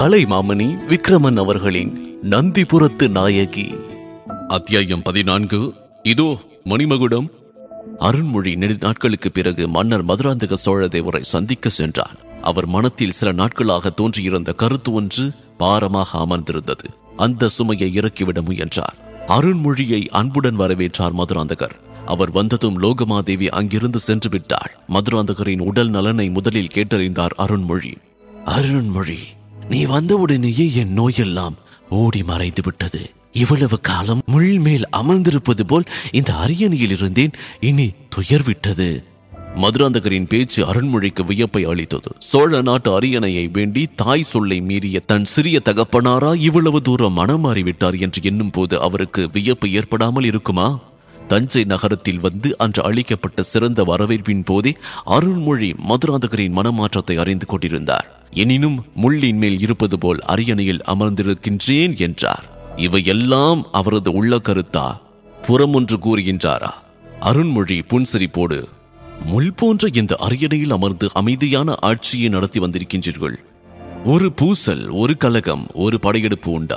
கலைமாமணி விக்ரமன் அவர்களின் நந்திபுரத்து நாயகி அத்தியாயம் பதினான்கு இதோ மணிமகுடம் அருண்மொழி நெடு நாட்களுக்கு பிறகு மன்னர் மதுராந்தக சோழதேவரை சந்திக்க சென்றார் அவர் மனத்தில் சில நாட்களாக தோன்றியிருந்த கருத்து ஒன்று பாரமாக அமர்ந்திருந்தது அந்த சுமையை இறக்கிவிட முயன்றார் அருண்மொழியை அன்புடன் வரவேற்றார் மதுராந்தகர் அவர் வந்ததும் லோகமாதேவி அங்கிருந்து சென்று விட்டாள் மதுராந்தகரின் உடல் நலனை முதலில் கேட்டறிந்தார் அருண்மொழி அருண்மொழி நீ வந்தவுடனேயே என் நோயெல்லாம் ஓடி மறைந்து விட்டது இவ்வளவு காலம் முள் மேல் அமர்ந்திருப்பது போல் இந்த அரியணையில் இருந்தேன் இனி துயர் விட்டது மதுராந்தகரின் பேச்சு அருண்மொழிக்கு வியப்பை அளித்தது சோழ நாட்டு அரியணையை வேண்டி தாய் சொல்லை மீறிய தன் சிறிய தகப்பனாரா இவ்வளவு தூரம் மனம் மாறிவிட்டார் என்று எண்ணும் போது அவருக்கு வியப்பு ஏற்படாமல் இருக்குமா தஞ்சை நகரத்தில் வந்து அன்று அளிக்கப்பட்ட சிறந்த வரவேற்பின் போதே அருண்மொழி மதுராந்தகரின் மனமாற்றத்தை அறிந்து கொண்டிருந்தார் எனினும் முள்ளின் மேல் இருப்பது போல் அரியணையில் அமர்ந்திருக்கின்றேன் என்றார் இவையெல்லாம் அவரது உள்ள கருத்தா புறமொன்று கூறுகின்றாரா அருண்மொழி புன்சிரிப்போடு முள் போன்ற இந்த அரியணையில் அமர்ந்து அமைதியான ஆட்சியை நடத்தி வந்திருக்கின்றீர்கள் ஒரு பூசல் ஒரு கலகம் ஒரு படையெடுப்பு உண்டா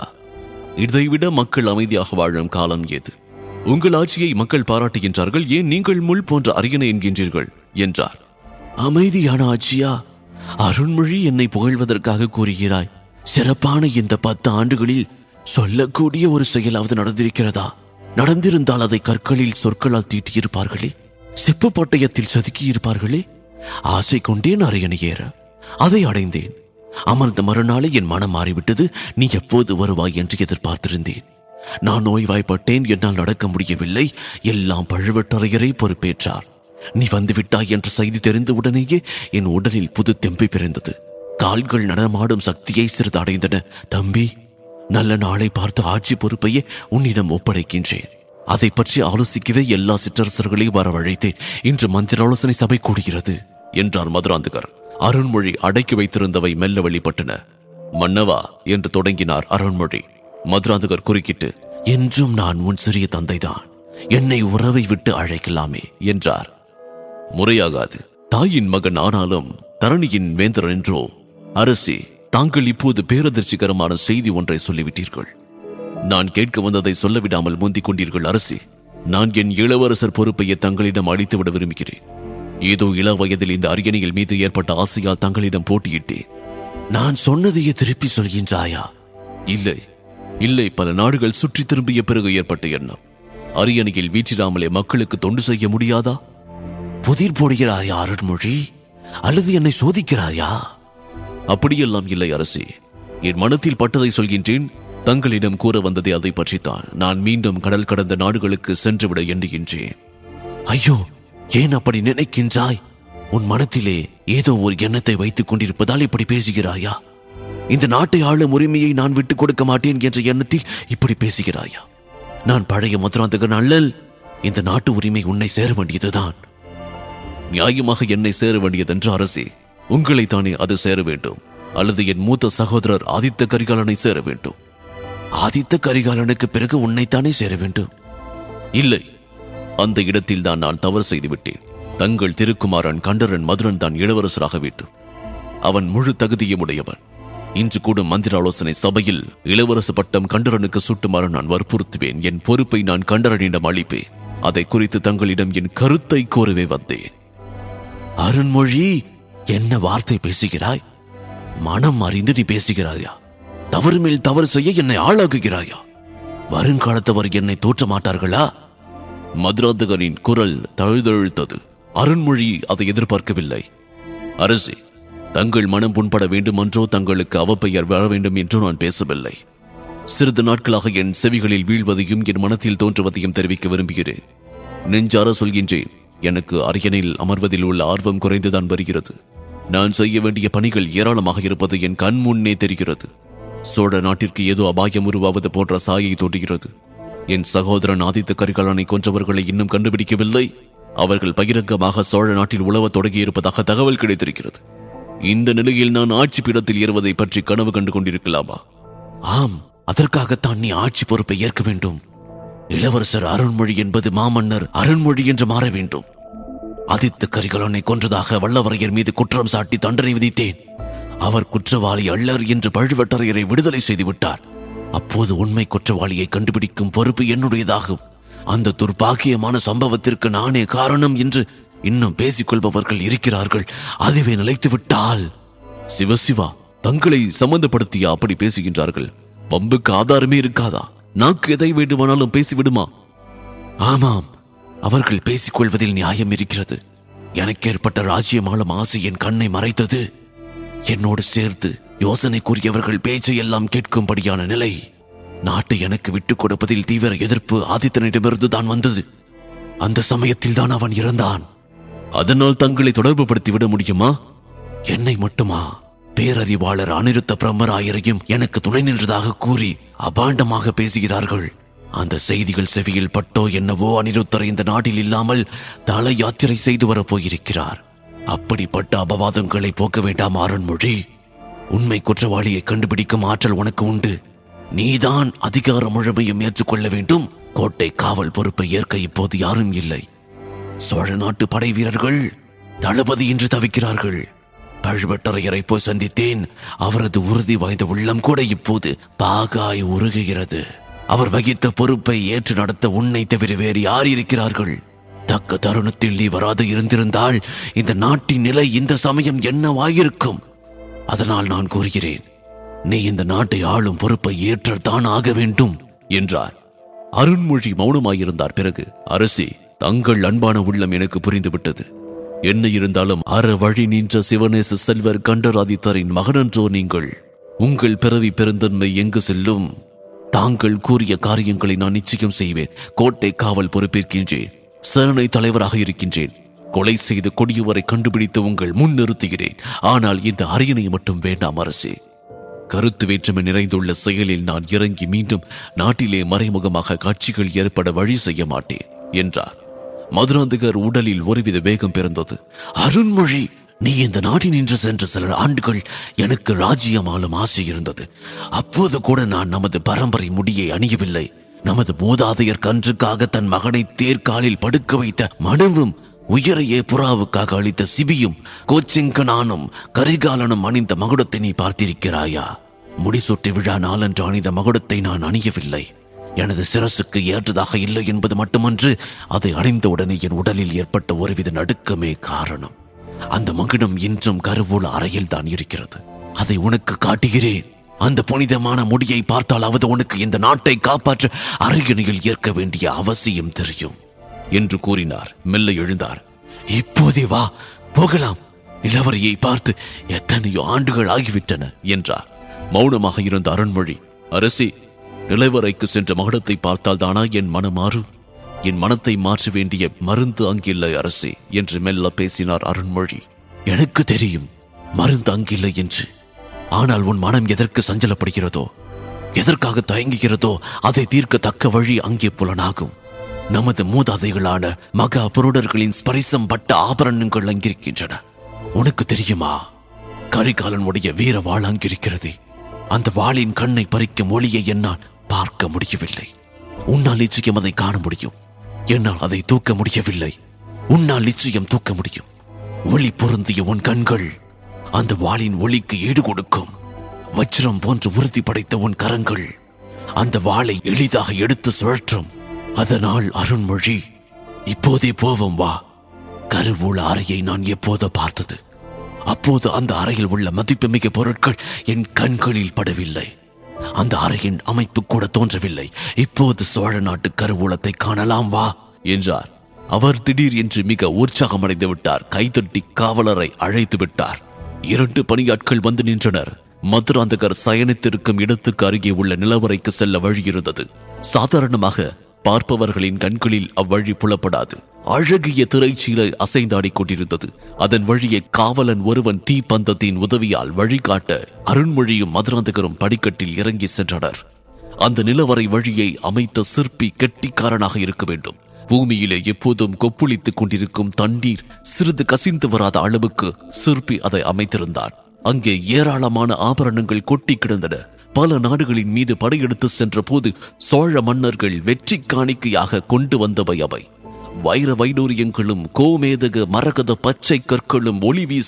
இதைவிட மக்கள் அமைதியாக வாழும் காலம் ஏது உங்கள் ஆட்சியை மக்கள் பாராட்டுகின்றார்கள் ஏன் நீங்கள் முள் போன்ற அரியணை என்கின்றீர்கள் என்றார் அமைதியான ஆட்சியா அருண்மொழி என்னை புகழ்வதற்காக கூறுகிறாய் சிறப்பான இந்த பத்து ஆண்டுகளில் சொல்லக்கூடிய ஒரு செயலாவது நடந்திருக்கிறதா நடந்திருந்தால் அதை கற்களில் சொற்களால் தீட்டியிருப்பார்களே செப்பு பட்டயத்தில் செதுக்கியிருப்பார்களே ஆசை கொண்டேன் அரியணை ஏற அதை அடைந்தேன் அமர்ந்த மறுநாளே என் மனம் மாறிவிட்டது நீ எப்போது வருவாய் என்று எதிர்பார்த்திருந்தேன் நான் நோய்வாய்ப்பட்டேன் என்னால் நடக்க முடியவில்லை எல்லாம் பழுவட்டரையரை பொறுப்பேற்றார் நீ வந்துவிட்டாய் என்ற செய்தி தெரிந்த உடனேயே என் உடலில் புது தெம்பை பிறந்தது கால்கள் நடமாடும் சக்தியை சிறிது அடைந்தன தம்பி நல்ல நாளை பார்த்து ஆட்சி பொறுப்பையே உன்னிடம் ஒப்படைக்கின்றேன் அதை பற்றி ஆலோசிக்கவே எல்லா சிற்றரசர்களையும் வரவழைத்தேன் இன்று மந்திர ஆலோசனை சபை கூடுகிறது என்றார் மதுராந்தகர் அருண்மொழி அடக்கி வைத்திருந்தவை மெல்ல வெளிப்பட்டன மன்னவா என்று தொடங்கினார் அருண்மொழி மதுராந்தகர் குறுக்கிட்டு என்றும் நான் உன் சிறிய தந்தைதான் என்னை உறவை விட்டு அழைக்கலாமே என்றார் முறையாகாது தாயின் மகன் ஆனாலும் தரணியின் வேந்தர் என்றோ அரசி தாங்கள் இப்போது பேரதிர்ச்சிகரமான செய்தி ஒன்றை சொல்லிவிட்டீர்கள் நான் கேட்க வந்ததை சொல்ல விடாமல் முந்திக் கொண்டீர்கள் அரசி நான் என் இளவரசர் பொறுப்பையை தங்களிடம் அளித்துவிட விரும்புகிறேன் ஏதோ இள வயதில் இந்த அரியணையில் மீது ஏற்பட்ட ஆசையால் தங்களிடம் போட்டியிட்டேன் நான் சொன்னதையே திருப்பி சொல்கின்றாயா இல்லை இல்லை பல நாடுகள் சுற்றி திரும்பிய பிறகு ஏற்பட்ட எண்ணம் அரியணையில் வீற்றிடாமலே மக்களுக்கு தொண்டு செய்ய முடியாதா புதிர் போடுகிறாயா அருண்மொழி அல்லது என்னை சோதிக்கிறாயா அப்படியெல்லாம் இல்லை அரசே என் மனத்தில் பட்டதை சொல்கின்றேன் தங்களிடம் கூற வந்ததை அதை பற்றித்தான் நான் மீண்டும் கடல் கடந்த நாடுகளுக்கு சென்றுவிட எண்ணுகின்றேன் ஐயோ ஏன் அப்படி நினைக்கின்றாய் உன் மனத்திலே ஏதோ ஒரு எண்ணத்தை வைத்துக் கொண்டிருப்பதால் இப்படி பேசுகிறாயா இந்த நாட்டை ஆளும் உரிமையை நான் விட்டுக் கொடுக்க மாட்டேன் என்ற எண்ணத்தில் இப்படி பேசுகிறாயா நான் பழைய மதுராந்தகன் அல்லல் இந்த நாட்டு உரிமை உன்னை சேர வேண்டியதுதான் நியாயமாக என்னை சேர வேண்டியதென்று அரசே உங்களை தானே அது சேர வேண்டும் அல்லது என் மூத்த சகோதரர் ஆதித்த கரிகாலனை சேர வேண்டும் ஆதித்த கரிகாலனுக்கு பிறகு உன்னைத்தானே சேர வேண்டும் இல்லை அந்த இடத்தில் தான் நான் தவறு செய்து விட்டேன் தங்கள் திருக்குமாரன் கண்டரன் மதுரன் தான் இளவரசராக வேண்டும் அவன் முழு தகுதியும் உடையவன் இன்று கூட மந்திர ஆலோசனை சபையில் இளவரசு பட்டம் கண்டரனுக்கு சுட்டுமாறு நான் வற்புறுத்துவேன் என் பொறுப்பை நான் கண்டரனிடம் அளிப்பேன் அதை குறித்து தங்களிடம் என் கருத்தை கோரவே வந்தேன் அருண்மொழி என்ன வார்த்தை பேசுகிறாய் மனம் அறிந்து நீ பேசுகிறாயா தவறு மேல் தவறு செய்ய என்னை ஆளாக்குகிறாயா வருங்காலத்தவர் என்னை தோற்ற மாட்டார்களா மதுராந்தகரின் குரல் தழுதழுத்தது அருண்மொழி அதை எதிர்பார்க்கவில்லை அரசே தங்கள் மனம் புண்பட வேண்டுமென்றோ தங்களுக்கு அவப்பெயர் வர வேண்டும் என்றோ நான் பேசவில்லை சிறிது நாட்களாக என் செவிகளில் வீழ்வதையும் என் மனத்தில் தோன்றுவதையும் தெரிவிக்க விரும்புகிறேன் நெஞ்சார சொல்கின்றேன் எனக்கு அரியணையில் அமர்வதில் உள்ள ஆர்வம் குறைந்துதான் வருகிறது நான் செய்ய வேண்டிய பணிகள் ஏராளமாக இருப்பது என் கண் முன்னே தெரிகிறது சோழ நாட்டிற்கு ஏதோ அபாயம் உருவாவது போன்ற சாயை தோன்றுகிறது என் சகோதரன் ஆதித்த கரிகாலனை கொன்றவர்களை இன்னும் கண்டுபிடிக்கவில்லை அவர்கள் பகிரங்கமாக சோழ நாட்டில் உழவத் தொடங்கியிருப்பதாக தகவல் கிடைத்திருக்கிறது இந்த நிலையில் நான் ஆட்சி பீடத்தில் ஏறுவதை பற்றி கனவு கண்டு கொண்டிருக்கலாமா ஆம் அதற்காகத்தான் நீ ஆட்சி பொறுப்பை ஏற்க வேண்டும் இளவரசர் அருண்மொழி என்பது மாமன்னர் அருண்மொழி என்று மாற வேண்டும் ஆதித்த கரிகாலனை கொன்றதாக வல்லவரையர் மீது குற்றம் சாட்டி தண்டனை விதித்தேன் அவர் குற்றவாளி அல்லர் என்று பழுவட்டரையரை விடுதலை செய்து விட்டார் அப்போது உண்மை குற்றவாளியை கண்டுபிடிக்கும் பொறுப்பு என்னுடையதாகும் அந்த துர்பாக்கியமான சம்பவத்திற்கு நானே காரணம் என்று இன்னும் பேசிக் கொள்பவர்கள் இருக்கிறார்கள் அதுவே நிலைத்து விட்டால் சிவசிவா தங்களை சம்பந்தப்படுத்தியா அப்படி பேசுகின்றார்கள் பம்புக்கு ஆதாரமே இருக்காதா நாக்கு எதை வேண்டுமானாலும் பேசிவிடுமா ஆமாம் அவர்கள் பேசிக் கொள்வதில் நியாயம் இருக்கிறது எனக்கு ஏற்பட்ட ராஜ்யமாலும் ஆசை என் கண்ணை மறைத்தது என்னோடு சேர்த்து யோசனை கூறியவர்கள் பேச்சை எல்லாம் கேட்கும்படியான நிலை நாட்டை எனக்கு விட்டுக் கொடுப்பதில் தீவிர எதிர்ப்பு ஆதித்தனிடமிருந்து தான் வந்தது அந்த சமயத்தில் தான் அவன் இறந்தான் அதனால் தங்களை தொடர்பு படுத்தி விட முடியுமா என்னை மட்டுமா பேரறிவாளர் அனிருத்த பிரம்மராயரையும் எனக்கு துணை நின்றதாக கூறி அபாண்டமாக பேசுகிறார்கள் அந்த செய்திகள் செவியில் பட்டோ என்னவோ அனிருத்தர் இந்த நாட்டில் இல்லாமல் தல யாத்திரை செய்து வரப் போயிருக்கிறார் அப்படிப்பட்ட அபவாதங்களை போக்க வேண்டாம் அருண்மொழி உண்மை குற்றவாளியை கண்டுபிடிக்கும் ஆற்றல் உனக்கு உண்டு நீதான் அதிகார முழுமையும் ஏற்றுக்கொள்ள வேண்டும் கோட்டை காவல் பொறுப்பை ஏற்க இப்போது யாரும் இல்லை சோழ நாட்டு படை வீரர்கள் தளபதி என்று தவிக்கிறார்கள் பழுவட்டரையரை போய் சந்தித்தேன் அவரது உறுதி வாய்ந்த உள்ளம் கூட இப்போது பாகாய் உருகுகிறது அவர் வகித்த பொறுப்பை ஏற்று நடத்த உன்னை தவிர வேறு யார் இருக்கிறார்கள் தக்க தருணத்தில் நீ வராது இருந்திருந்தால் இந்த நாட்டின் நிலை இந்த சமயம் என்னவாயிருக்கும் அதனால் நான் கூறுகிறேன் நீ இந்த நாட்டை ஆளும் பொறுப்பை ஏற்றத்தான் ஆக வேண்டும் என்றார் அருண்மொழி மௌனமாயிருந்தார் பிறகு அரசி தங்கள் அன்பான உள்ளம் எனக்கு புரிந்துவிட்டது என்ன இருந்தாலும் அற வழி நின்ற சிவநேச செல்வர் கண்டராதித்தரின் மகனன்றோ நீங்கள் உங்கள் பிறவி பெருந்தன்மை எங்கு செல்லும் தாங்கள் கூறிய காரியங்களை நான் நிச்சயம் செய்வேன் கோட்டை காவல் பொறுப்பேற்கின்றேன் சேனை தலைவராக இருக்கின்றேன் கொலை செய்த கொடியவரை கண்டுபிடித்து உங்கள் முன் நிறுத்துகிறேன் ஆனால் இந்த அரியணை மட்டும் வேண்டாம் அரசே கருத்து வேற்றுமை நிறைந்துள்ள செயலில் நான் இறங்கி மீண்டும் நாட்டிலே மறைமுகமாக காட்சிகள் ஏற்பட வழி செய்ய மாட்டேன் என்றார் மதுராந்தகர் உடலில் ஒருவித வேகம் பிறந்தது அருண்மொழி நீ இந்த நாட்டில் நின்று சென்ற சில ஆண்டுகள் எனக்கு ராஜ்யமாலும் ஆசை இருந்தது அப்போது கூட நான் நமது பரம்பரை முடியை அணியவில்லை நமது மூதாதையர் கன்றுக்காக தன் மகனை தேர்காலில் படுக்க வைத்த மனுவும் உயரையே புறாவுக்காக அளித்த சிபியும் கோச்சிங்கனானும் கரிகாலனும் அணிந்த மகுடத்தை நீ பார்த்திருக்கிறாயா முடிசூட்டு விழா நாளன்று அணிந்த மகுடத்தை நான் அணியவில்லை எனது சிரசுக்கு ஏற்றதாக இல்லை என்பது மட்டுமன்று அதை அணிந்தவுடனே என் உடலில் ஏற்பட்ட ஒருவித நடுக்கமே காரணம் அந்த மகுடம் இன்றும் கருவூல அறையில் தான் இருக்கிறது அதை உனக்கு காட்டுகிறேன் அந்த புனிதமான முடியை பார்த்தாலாவது உனக்கு இந்த நாட்டை காப்பாற்ற அரியணையில் ஏற்க வேண்டிய அவசியம் தெரியும் என்று கூறினார் மெல்ல எழுந்தார் இப்போதே வா போகலாம் நிலவரையை பார்த்து எத்தனையோ ஆண்டுகள் ஆகிவிட்டன என்றார் மௌனமாக இருந்த அருண்மொழி அரசி நிலவரைக்கு சென்ற மகுடத்தை பார்த்தால் தானா என் மனம் மாறும் என் மனத்தை மாற்ற வேண்டிய மருந்து அங்கில்லை அரசே என்று மெல்ல பேசினார் அருண்மொழி எனக்கு தெரியும் மருந்து அங்கில்லை என்று ஆனால் உன் மனம் எதற்கு சஞ்சலப்படுகிறதோ எதற்காக தயங்குகிறதோ அதை தீர்க்க தக்க வழி அங்கே புலனாகும் நமது மூதாதைகளான மகா புருடர்களின் ஸ்பரிசம் பட்ட ஆபரணங்கள் அங்கிருக்கின்றன உனக்கு தெரியுமா கரிகாலனுடைய வீர வாழ் அங்கிருக்கிறது அந்த வாளின் கண்ணை பறிக்கும் ஒளியை என்னால் பார்க்க முடியவில்லை உன்னால் நிச்சயம் அதை காண முடியும் என்னால் அதை தூக்க முடியவில்லை உன்னால் நிச்சயம் தூக்க முடியும் ஒளி பொருந்திய உன் கண்கள் அந்த வாளின் ஒளிக்கு ஈடு கொடுக்கும் வஜ்ரம் போன்று உறுதி படைத்த உன் கரங்கள் அந்த வாளை எளிதாக எடுத்து சுழற்றும் அதனால் அருண்மொழி இப்போதே போவோம் வா கருவூல அறையை நான் எப்போதோ பார்த்தது அப்போது அந்த அறையில் உள்ள மதிப்புமிக்க பொருட்கள் என் கண்களில் படவில்லை அந்த அறையின் அமைப்பு கூட தோன்றவில்லை இப்போது சோழ நாட்டு கருவூலத்தை காணலாம் வா என்றார் அவர் திடீர் என்று மிக உற்சாகமடைந்து விட்டார் கைதட்டி காவலரை அழைத்து விட்டார் இரண்டு பணியாட்கள் வந்து நின்றனர் மதுராந்தகர் சயனித்திருக்கும் இடத்துக்கு அருகே உள்ள நிலவரைக்கு செல்ல வழி இருந்தது சாதாரணமாக பார்ப்பவர்களின் கண்களில் அவ்வழி புலப்படாது அழகிய திரைச்சீலை அசைந்தாடிக் கொண்டிருந்தது அதன் வழியே காவலன் ஒருவன் தீப்பந்தத்தின் உதவியால் வழிகாட்ட அருண்மொழியும் மதுராந்தகரும் படிக்கட்டில் இறங்கி சென்றனர் அந்த நிலவரை வழியை அமைத்த சிற்பி கெட்டிக்காரனாக இருக்க வேண்டும் பூமியிலே எப்போதும் கொப்புளித்துக் கொண்டிருக்கும் தண்ணீர் சிறிது கசிந்து வராத அளவுக்கு சிற்பி அதை அமைத்திருந்தான் அங்கே ஏராளமான ஆபரணங்கள் கொட்டி கிடந்தன பல நாடுகளின் மீது படையெடுத்து சென்ற போது சோழ மன்னர்கள் வெற்றி காணிக்கையாக கொண்டு வந்தவை அவை வைர வைடூரியங்களும் கோமேதக மரகத பச்சை கற்களும் ஒளி வீசி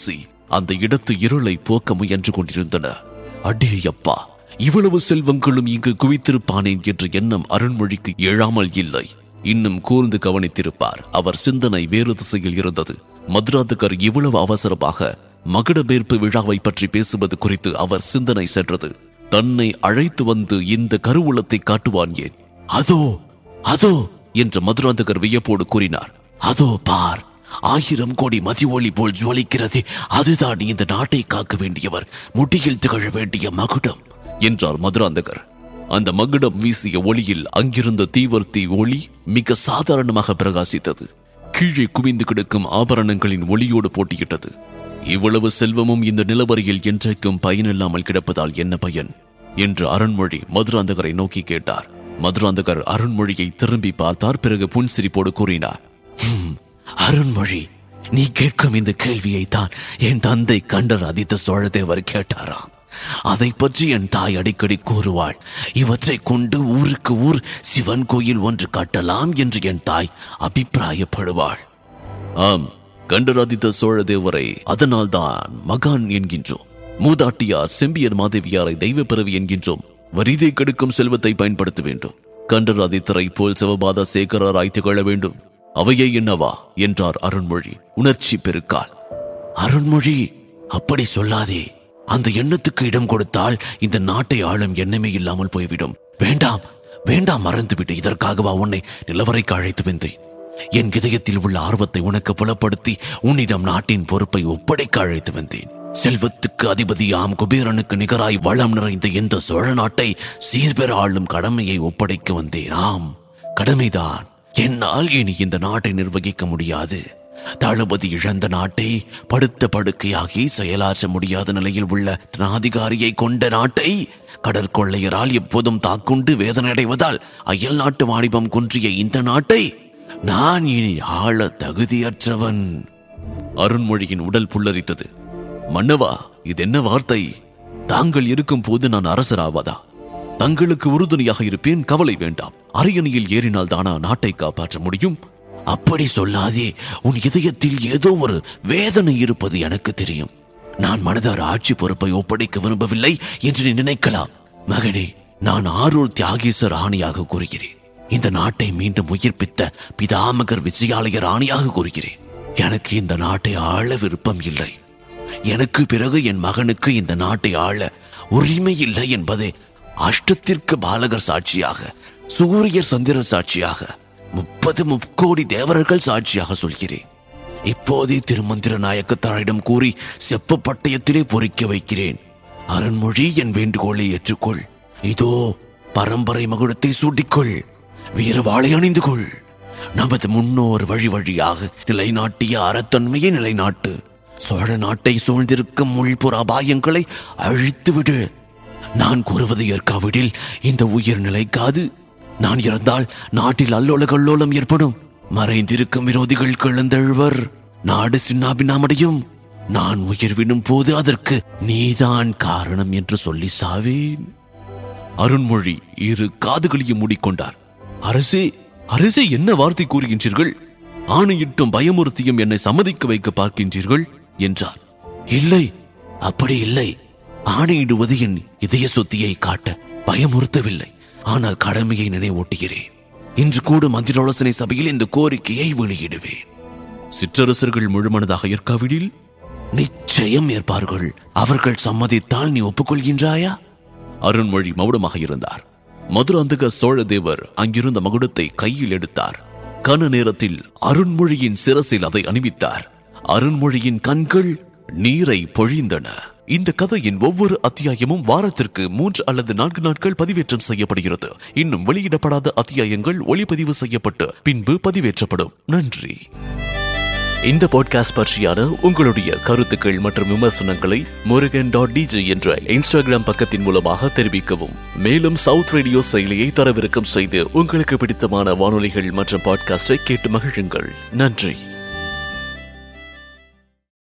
அந்த இடத்து இருளை போக்க முயன்று கொண்டிருந்தன அடேயப்பா இவ்வளவு செல்வங்களும் இங்கு குவித்திருப்பானேன் என்ற எண்ணம் அருண்மொழிக்கு எழாமல் இல்லை இன்னும் கூர்ந்து கவனித்திருப்பார் அவர் சிந்தனை வேறு திசையில் இருந்தது மதுராந்தகர் இவ்வளவு அவசரமாக மகுடபேர்ப்பு விழாவை பற்றி பேசுவது குறித்து அவர் சிந்தனை சென்றது தன்னை அழைத்து வந்து இந்த கருவூலத்தை காட்டுவான் ஏன் அதோ அதோ என்று மதுராந்தகர் வியப்போடு கூறினார் அதோ பார் ஆயிரம் கோடி மதி ஒளி போல் ஜுவலிக்கிறது அதுதான் இந்த நாட்டை காக்க வேண்டியவர் முடியில் திகழ வேண்டிய மகுடம் என்றார் மதுராந்தகர் அந்த மகுடம் வீசிய ஒளியில் அங்கிருந்த தீவர்த்தி ஒளி மிக சாதாரணமாக பிரகாசித்தது கீழே குவிந்து கிடக்கும் ஆபரணங்களின் ஒளியோடு போட்டியிட்டது இவ்வளவு செல்வமும் இந்த நிலவரியில் என்றைக்கும் பயனில்லாமல் கிடப்பதால் என்ன பயன் என்று அருண்மொழி மதுராந்தகரை நோக்கி கேட்டார் மதுராந்தகர் அருண்மொழியை திரும்பி பார்த்தார் பிறகு புன்சிரிப்போடு கூறினார் "ஹம், அருண்மொழி நீ கேட்கும் இந்த கேள்வியை தான் என் தந்தை கண்டர் ஆதித்த சோழதேவர் கேட்டாராம் அதை பற்றி என் தாய் அடிக்கடி கூறுவாள் இவற்றை கொண்டு ஊருக்கு ஊர் சிவன் கோயில் ஒன்று கட்டலாம் என்று என் தாய் அபிப்பிராயப்படுவாள் ஆம் கண்டராதித்த சோழதேவரை அதனால்தான் மகான் என்கின்றோம் மூதாட்டியா செம்பியர் மாதேவியாரை தெய்வ பிறவி என்கின்றோம் வரிதை கெடுக்கும் செல்வத்தை பயன்படுத்த வேண்டும் கண்டராதித்தரை போல் சிவபாத சேகராராய் திகழ வேண்டும் அவையே என்னவா என்றார் அருண்மொழி உணர்ச்சி பெருக்கால் அருண்மொழி அப்படி சொல்லாதே அந்த எண்ணத்துக்கு இடம் கொடுத்தால் இந்த நாட்டை ஆளும் எண்ணமே இல்லாமல் போய்விடும் வேண்டாம் வேண்டாம் மறந்துவிட்டு இதற்காகவா உன்னை நிலவரைக்கு அழைத்து வந்தேன் என் இதயத்தில் உள்ள ஆர்வத்தை உனக்கு புலப்படுத்தி உன்னிடம் நாட்டின் பொறுப்பை ஒப்படைக்க அழைத்து வந்தேன் செல்வத்துக்கு அதிபதியாம் குபேரனுக்கு நிகராய் வளம் நிறைந்த இந்த சோழ நாட்டை சீர்பெற ஆளும் கடமையை ஒப்படைக்க வந்தேன் ஆம் கடமைதான் என்னால் இனி இந்த நாட்டை நிர்வகிக்க முடியாது தளபதி இழந்த நாட்டை படுத்த படுக்கையாகி செயலாற்ற முடியாத நிலையில் உள்ள அதிகாரியை கொண்ட நாட்டை கடற்கொள்ளையரால் எப்போதும் தாக்குண்டு வேதனையடைவதால் அயல் நாட்டு வாணிபம் குன்றிய இந்த நாட்டை நான் இனி ஆள தகுதியற்றவன் அருண்மொழியின் உடல் புல்லரித்தது மன்னவா இது என்ன வார்த்தை தாங்கள் இருக்கும் போது நான் அரசராவதா தங்களுக்கு உறுதுணையாக இருப்பேன் கவலை வேண்டாம் அரியணையில் ஏறினால் தானா நாட்டை காப்பாற்ற முடியும் அப்படி சொல்லாதே உன் இதயத்தில் ஏதோ ஒரு வேதனை இருப்பது எனக்கு தெரியும் நான் மனதார ஆட்சி பொறுப்பை ஒப்படைக்க விரும்பவில்லை என்று நீ நினைக்கலாம் மகனே நான் ஆரூர் தியாகேசர் ஆணையாக கூறுகிறேன் இந்த நாட்டை மீண்டும் உயிர்ப்பித்த பிதாமகர் விஜயாலயர் ஆணையாக கூறுகிறேன் எனக்கு இந்த நாட்டை ஆள விருப்பம் இல்லை எனக்கு பிறகு என் மகனுக்கு இந்த நாட்டை ஆள உரிமை இல்லை என்பதை அஷ்டத்திற்கு பாலகர் சாட்சியாக சூரியர் சந்திரர் சாட்சியாக முப்பது முக்கோடி தேவர்கள் சாட்சியாக சொல்கிறேன் இப்போதே திருமந்திர நாயக்கத்தாரிடம் கூறி செப்ப பட்டயத்திலே பொறிக்க வைக்கிறேன் அருண்மொழி என் வேண்டுகோளை ஏற்றுக்கொள் இதோ பரம்பரை மகுடத்தை சூட்டிக்கொள் வீர வாளை அணிந்து கொள் நமது முன்னோர் வழி வழியாக நிலைநாட்டிய அறத்தன்மையை நிலைநாட்டு சோழ நாட்டை சூழ்ந்திருக்கும் உள்புற அபாயங்களை அழித்துவிடு நான் கூறுவது ஏற்காவிடில் இந்த உயிர் நிலைக்காது நான் இறந்தால் நாட்டில் அல்லோல கல்லோலம் ஏற்படும் மறைந்திருக்கும் விரோதிகள் கிளந்தெழுவர் நாடு சின்னாபின்னாமடையும் நான் உயிர் விடும் போது அதற்கு நீதான் காரணம் என்று சொல்லி சாவேன் அருண்மொழி இரு காதுகளையும் மூடிக்கொண்டார் அரசே அரசே என்ன வார்த்தை கூறுகின்றீர்கள் ஆணையிட்டும் பயமுறுத்தியும் என்னை சம்மதிக்க வைக்க பார்க்கின்றீர்கள் என்றார் இல்லை அப்படி இல்லை ஆணையிடுவது என் இதய சொத்தியை காட்ட பயமுறுத்தவில்லை ஆனால் கடமையை நினைவூட்டுகிறேன் இன்று கூடும் மந்திராலோசனை சபையில் இந்த கோரிக்கையை வெளியிடுவேன் சிற்றரசர்கள் முழுமனதாக ஏற்காவிடில் நிச்சயம் ஏற்பார்கள் அவர்கள் சம்மதித்தால் நீ ஒப்புக்கொள்கின்றாயா அருண்மொழி மௌனமாக இருந்தார் மதுராந்தக சோழதேவர் அங்கிருந்த மகுடத்தை கையில் எடுத்தார் கன நேரத்தில் அருண்மொழியின் சிரசில் அதை அணிவித்தார் அருண்மொழியின் கண்கள் நீரை பொழிந்தன இந்த கதையின் ஒவ்வொரு அத்தியாயமும் வாரத்திற்கு மூன்று அல்லது நான்கு நாட்கள் பதிவேற்றம் செய்யப்படுகிறது இன்னும் வெளியிடப்படாத அத்தியாயங்கள் ஒளிப்பதிவு செய்யப்பட்டு பின்பு பதிவேற்றப்படும் நன்றி இந்த பாட்காஸ்ட் பற்றியான உங்களுடைய கருத்துக்கள் மற்றும் விமர்சனங்களை முருகன் டாட் டிஜே என்ற இன்ஸ்டாகிராம் பக்கத்தின் மூலமாக தெரிவிக்கவும் மேலும் சவுத் ரேடியோ செயலியை தரவிறக்கம் செய்து உங்களுக்கு பிடித்தமான வானொலிகள் மற்றும் பாட்காஸ்டை கேட்டு மகிழுங்கள் நன்றி